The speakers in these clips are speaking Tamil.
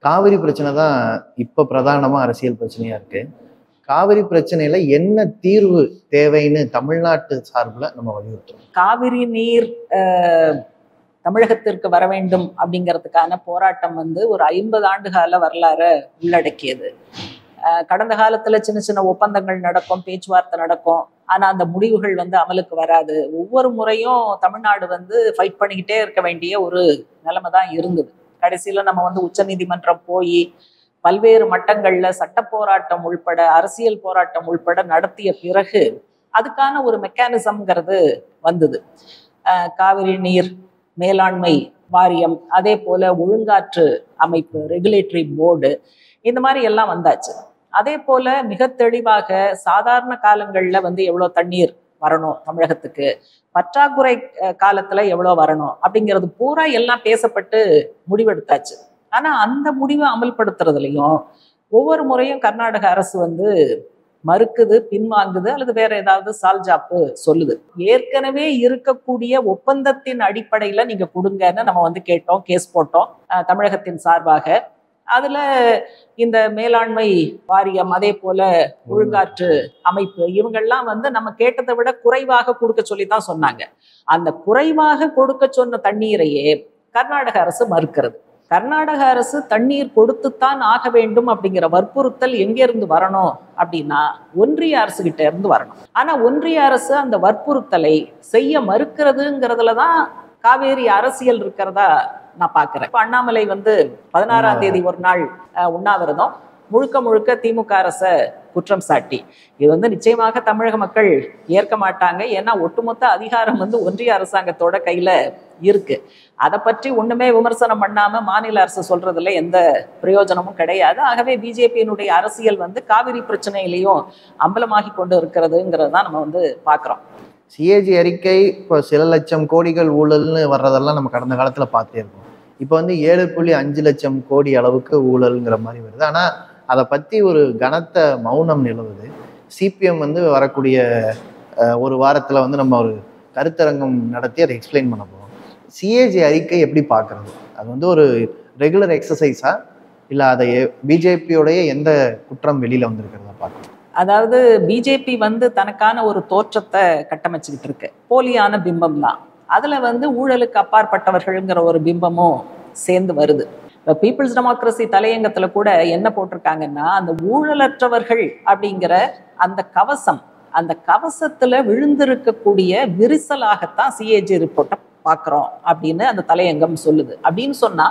காவிரி பிரச்சனை தான் இப்ப பிரதானமா அரசியல் பிரச்சனையா இருக்கு காவிரி பிரச்சனையில என்ன தீர்வு தேவைன்னு தமிழ்நாட்டு சார்பில் நம்ம வலியுறுத்துறோம் காவிரி நீர் அஹ், தமிழகத்திற்கு வர வேண்டும் அப்படிங்கிறதுக்கான போராட்டம் வந்து ஒரு ஐம்பது ஆண்டு கால வரலாறை உள்ளடக்கியது அஹ், கடந்த காலத்துல சின்ன சின்ன ஒப்பந்தங்கள் நடக்கும் பேச்சுவார்த்தை நடக்கும் ஆனா அந்த முடிவுகள் வந்து அமலுக்கு வராது ஒவ்வொரு முறையும் தமிழ்நாடு வந்து ஃபைட் பண்ணிக்கிட்டே இருக்க வேண்டிய ஒரு நிலைமை தான் இருந்தது கடைசியில நம்ம வந்து உச்சநீதிமன்றம் போய் பல்வேறு மட்டங்கள்ல சட்ட போராட்டம் உள்பட அரசியல் போராட்டம் உள்பட நடத்திய பிறகு அதுக்கான ஒரு மெக்கானிசம்ங்கிறது வந்தது அஹ் காவிரி நீர் மேலாண்மை வாரியம் அதே போல ஒழுங்காற்று அமைப்பு ரெகுலேட்டரி போர்டு இந்த மாதிரி எல்லாம் வந்தாச்சு அதே போல மிக தெளிவாக சாதாரண காலங்கள்ல வந்து எவ்வளவு தண்ணீர் வரணும் தமிழகத்துக்கு பற்றாக்குறை அஹ், காலத்துல எவ்வளவு வரணும் அப்படிங்கிறது பூரா எல்லாம் பேசப்பட்டு முடிவெடுத்தாச்சு ஆனா அந்த முடிவை அமல்படுத்துறதுலயும் ஒவ்வொரு முறையும் கர்நாடக அரசு வந்து மறுக்குது பின்வாங்குது அல்லது வேற ஏதாவது சால்ஜாப்பு சொல்லுது ஏற்கனவே இருக்கக்கூடிய ஒப்பந்தத்தின் அடிப்படையில நீங்க கொடுங்கன்னு நம்ம வந்து கேட்டோம் கேஸ் போட்டோம் அஹ், தமிழகத்தின் சார்பாக அதுல இந்த மேலாண்மை வாரியம் அதே போல ஒழுங்காற்று அமைப்பு இவங்கெல்லாம் வந்து நம்ம கேட்டதை விட குறைவாக கொடுக்க சொல்லி தான் சொன்னாங்க அந்த குறைவாக கொடுக்க சொன்ன தண்ணீரையே கர்நாடக அரசு மறுக்கிறது கர்நாடக அரசு தண்ணீர் கொடுத்துத்தான் ஆக வேண்டும் அப்படிங்கிற வற்புறுத்தல் எங்க இருந்து வரணும் அப்படின்னா ஒன்றிய அரசு கிட்ட இருந்து வரணும் ஆனா ஒன்றிய அரசு அந்த வற்புறுத்தலை செய்ய மறுக்கிறதுங்கிறதுல தான் காவேரி அரசியல் இருக்கிறதா நான் பாக்குறேன் இப்ப அண்ணாமலை வந்து பதினாறாம் தேதி ஒரு நாள் அஹ், உண்ணாவிரதம் முழுக்க முழுக்க திமுக அரசை குற்றம் சாட்டி இது வந்து நிச்சயமாக தமிழக மக்கள் ஏற்க மாட்டாங்க ஏன்னா ஒட்டுமொத்த அதிகாரம் வந்து ஒன்றிய அரசாங்கத்தோட கையில இருக்கு அதை பற்றி ஒண்ணுமே விமர்சனம் பண்ணாம மாநில அரசு சொல்றதுல எந்த பிரயோஜனமும் கிடையாது ஆகவே பிஜேபியினுடைய அரசியல் வந்து காவிரி பிரச்சனையிலையும் அம்பலமாகி கொண்டு இருக்கிறதுங்கிறது தான் நம்ம வந்து பாக்குறோம் சிஏஜி அறிக்கை இப்போ சில லட்சம் கோடிகள் ஊழல்னு வர்றதெல்லாம் நம்ம கடந்த காலத்துல பார்த்தே இருக்கோம் இப்போ வந்து ஏழு புள்ளி அஞ்சு லட்சம் கோடி அளவுக்கு ஊழல்ங்கிற மாதிரி வருது ஆனா அதை பத்தி ஒரு கனத்த மௌனம் நிலவுது சிபிஎம் வந்து வரக்கூடிய அஹ், ஒரு வாரத்துல வந்து நம்ம ஒரு கருத்தரங்கம் நடத்தி அதை எக்ஸ்பிளைன் பண்ண போறோம் சிஏஜி அறிக்கை எப்படி பார்க்கறது அது வந்து ஒரு ரெகுலர் எக்ஸசைஸா இல்லை அதை பிஜேபியோடைய எந்த குற்றம் வெளியில வந்திருக்கிறதா பார்க்கணும் அதாவது பிஜேபி வந்து தனக்கான ஒரு தோற்றத்தை கட்டமைச்சுக்கிட்டு இருக்கு போலியான பிம்பம் தான் அதுல வந்து ஊழலுக்கு அப்பாற்பட்டவர்கள்ங்கிற ஒரு பிம்பமும் சேர்ந்து வருது இப்போ பீப்புள்ஸ் டெமோக்ரஸி தலையங்கத்துல கூட என்ன போட்டிருக்காங்கன்னா அந்த ஊழலற்றவர்கள் அப்படிங்கிற அந்த கவசம் அந்த கவசத்துல விழுந்திருக்கக்கூடிய விரிசலாகத்தான் சிஏஜி ரிப்போர்ட்டை பார்க்குறோம் அப்படின்னு அந்த தலையங்கம் சொல்லுது அப்படின்னு சொன்னா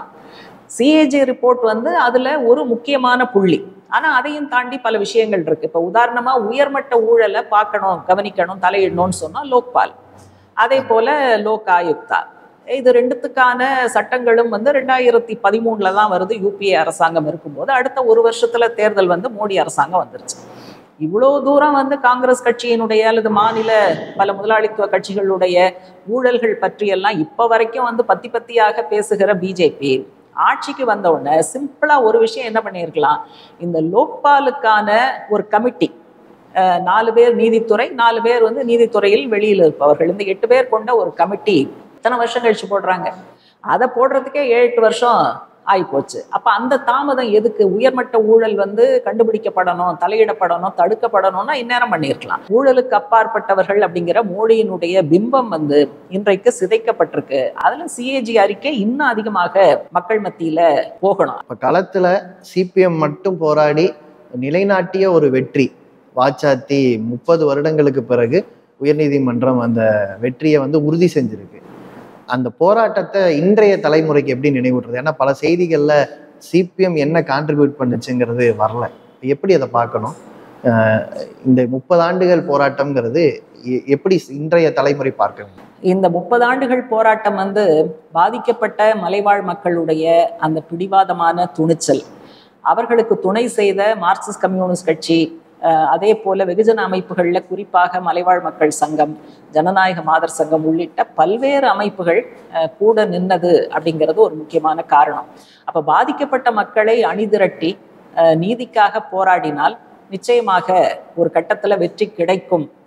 சிஏஜி ரிப்போர்ட் வந்து அதுல ஒரு முக்கியமான புள்ளி ஆனா அதையும் தாண்டி பல விஷயங்கள் இருக்கு இப்ப உதாரணமா உயர்மட்ட ஊழலை பார்க்கணும் கவனிக்கணும் தலையிடணும்னு சொன்னா லோக்பால் அதே போல லோக் ஆயுக்தா இது ரெண்டுத்துக்கான சட்டங்களும் வந்து ரெண்டாயிரத்தி பதிமூணுல தான் வருது யூபிஏ அரசாங்கம் இருக்கும்போது அடுத்த ஒரு வருஷத்துல தேர்தல் வந்து மோடி அரசாங்கம் வந்துருச்சு இவ்வளோ தூரம் வந்து காங்கிரஸ் கட்சியினுடைய அல்லது மாநில பல முதலாளித்துவ கட்சிகளுடைய ஊழல்கள் பற்றியெல்லாம் இப்போ வரைக்கும் வந்து பத்தி பத்தியாக பேசுகிற பிஜேபி ஆட்சிக்கு வந்த உடனே சிம்பிளா ஒரு விஷயம் என்ன பண்ணியிருக்கலாம் இந்த லோக்பாலுக்கான ஒரு கமிட்டி அஹ், நாலு பேர் நீதித்துறை நாலு பேர் வந்து நீதித்துறையில் வெளியில் இருப்பவர்கள் இந்த எட்டு பேர் கொண்ட ஒரு கமிட்டி இத்தனை வருஷம் கழிச்சு போடுறாங்க அதை போடுறதுக்கே ஏழு எட்டு வருஷம் ஆயிப்போச்சு அப்ப அந்த தாமதம் எதுக்கு உயர்மட்ட ஊழல் வந்து கண்டுபிடிக்கப்படணும் தலையிடப்படணும் தடுக்கப்படணும்னா இந்நேரம் பண்ணியிருக்கலாம் ஊழலுக்கு அப்பாற்பட்டவர்கள் அப்படிங்கிற மோடியினுடைய பிம்பம் வந்து இன்றைக்கு சிதைக்கப்பட்டிருக்கு அதுல சிஏஜி அறிக்கை இன்னும் அதிகமாக மக்கள் மத்தியில போகணும் இப்போ களத்தில் சிபிஎம் மட்டும் போராடி நிலைநாட்டிய ஒரு வெற்றி வாச்சாத்தி முப்பது வருடங்களுக்கு பிறகு உயர்நீதிமன்றம் அந்த வெற்றியை வந்து உறுதி செஞ்சிருக்கு அந்த போராட்டத்தை இன்றைய தலைமுறைக்கு எப்படி நினைவூட்டுறது ஏன்னா பல செய்திகளில் சிபிஎம் என்ன கான்ட்ரிபியூட் பண்ணுச்சுங்கிறது வரல எப்படி அதை பார்க்கணும் அஹ் இந்த முப்பது ஆண்டுகள் போராட்டம்ங்கிறது எ- எப்படி இன்றைய தலைமுறை பார்க்கணும் இந்த முப்பது ஆண்டுகள் போராட்டம் வந்து பாதிக்கப்பட்ட மலைவாழ் மக்களுடைய அந்த பிடிவாதமான துணிச்சல் அவர்களுக்கு துணை செய்த மார்க்சிஸ்ட் கம்யூனிஸ்ட் கட்சி அஹ், அதே போல வெகுஜன அமைப்புகள்ல குறிப்பாக மலைவாழ் மக்கள் சங்கம் ஜனநாயக மாதர் சங்கம் உள்ளிட்ட பல்வேறு அமைப்புகள் அஹ், கூட நின்னது அப்படிங்கிறது ஒரு முக்கியமான காரணம் அப்ப பாதிக்கப்பட்ட மக்களை அணிதிரட்டி அஹ், நீதிக்காக போராடினால் நிச்சயமாக ஒரு கட்டத்துல வெற்றி கிடைக்கும்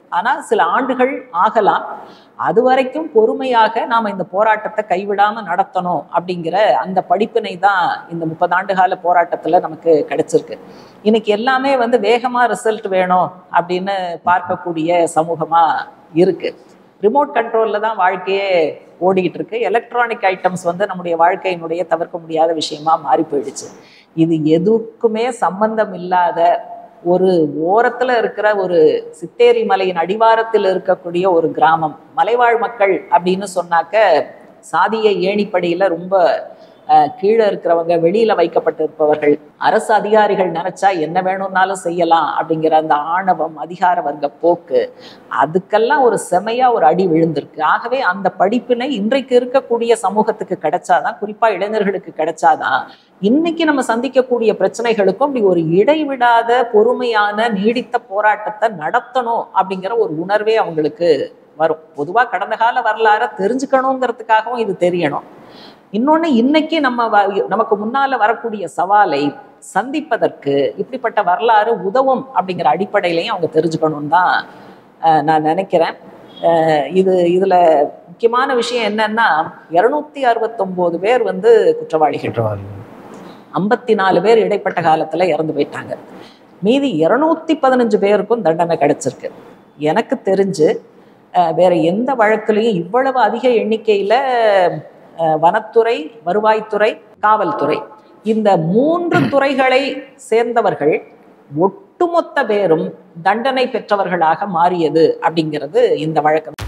ஆனா சில ஆண்டுகள் ஆகலாம் அது வரைக்கும் பொறுமையாக நாம இந்த போராட்டத்தை கைவிடாம நடத்தணும் அப்படிங்கிற அந்த படிப்பினை தான் இந்த முப்பது ஆண்டு கால போராட்டத்துல நமக்கு கிடைச்சிருக்கு இன்னைக்கு எல்லாமே வந்து வேகமா ரிசல்ட் வேணும் அப்படின்னு பார்க்கக்கூடிய சமூகமா இருக்கு ரிமோட் கண்ட்ரோல்ல தான் வாழ்க்கையே ஓடிக்கிட்டு இருக்கு எலக்ட்ரானிக் ஐட்டம்ஸ் வந்து நம்முடைய வாழ்க்கையினுடைய தவிர்க்க முடியாத விஷயமா மாறி போயிடுச்சு இது எதுக்குமே சம்பந்தம் இல்லாத ஒரு ஓரத்துல இருக்கிற ஒரு சித்தேரி மலையின் அடிவாரத்தில் இருக்கக்கூடிய ஒரு கிராமம் மலைவாழ் மக்கள் அப்படின்னு சொன்னாக்க சாதிய ஏணிப்படியில ரொம்ப அஹ், கீழே இருக்கிறவங்க வெளியில வைக்கப்பட்டிருப்பவர்கள் அரசு அதிகாரிகள் நினைச்சா என்ன வேணும்னாலும் செய்யலாம் அப்படிங்கிற அந்த ஆணவம் அதிகார வர்க்க போக்கு அதுக்கெல்லாம் ஒரு செமையா ஒரு அடி விழுந்திருக்கு ஆகவே அந்த படிப்பினை இன்றைக்கு இருக்கக்கூடிய சமூகத்துக்கு கிடைச்சாதான் குறிப்பா இளைஞர்களுக்கு கிடைச்சாதான் இன்னைக்கு நம்ம சந்திக்கக்கூடிய பிரச்சனைகளுக்கும் இப்படி ஒரு இடைவிடாத பொறுமையான நீடித்த போராட்டத்தை நடத்தணும் அப்படிங்கிற ஒரு உணர்வே அவங்களுக்கு வரும் பொதுவா கடந்த கால வரலாறை தெரிஞ்சுக்கணுங்கிறதுக்காகவும் இது தெரியணும் இன்னொன்னு இன்னைக்கு நம்ம வ- நமக்கு முன்னால வரக்கூடிய சவாலை சந்திப்பதற்கு இப்படிப்பட்ட வரலாறு உதவும் அப்படிங்கிற அடிப்படையிலையும் அவங்க தெரிஞ்சுக்கணும்னு தான் அஹ், நான் நினைக்கிறேன் அஹ், இது இதுல முக்கியமான விஷயம் என்னன்னா இருநூத்தி அறுபத்தொன்பது பேர் வந்து குற்றவாளிகள் குற்றவாளிகள் ஐம்பத்தி நாலு பேர் இடைப்பட்ட காலத்துல இறந்து போயிட்டாங்க மீதி இருநூத்தி பதினஞ்சு பேருக்கும் தண்டனை கிடைச்சிருக்கு எனக்கு தெரிஞ்சு அஹ், வேற எந்த வழக்குலையும் இவ்வளவு அதிக எண்ணிக்கையில அஹ், வனத்துறை வருவாய்த்துறை காவல்துறை இந்த மூன்று துறைகளை சேர்ந்தவர்கள் ஒட்டுமொத்த பேரும் தண்டனை பெற்றவர்களாக மாறியது அப்படிங்கிறது இந்த வழக்கு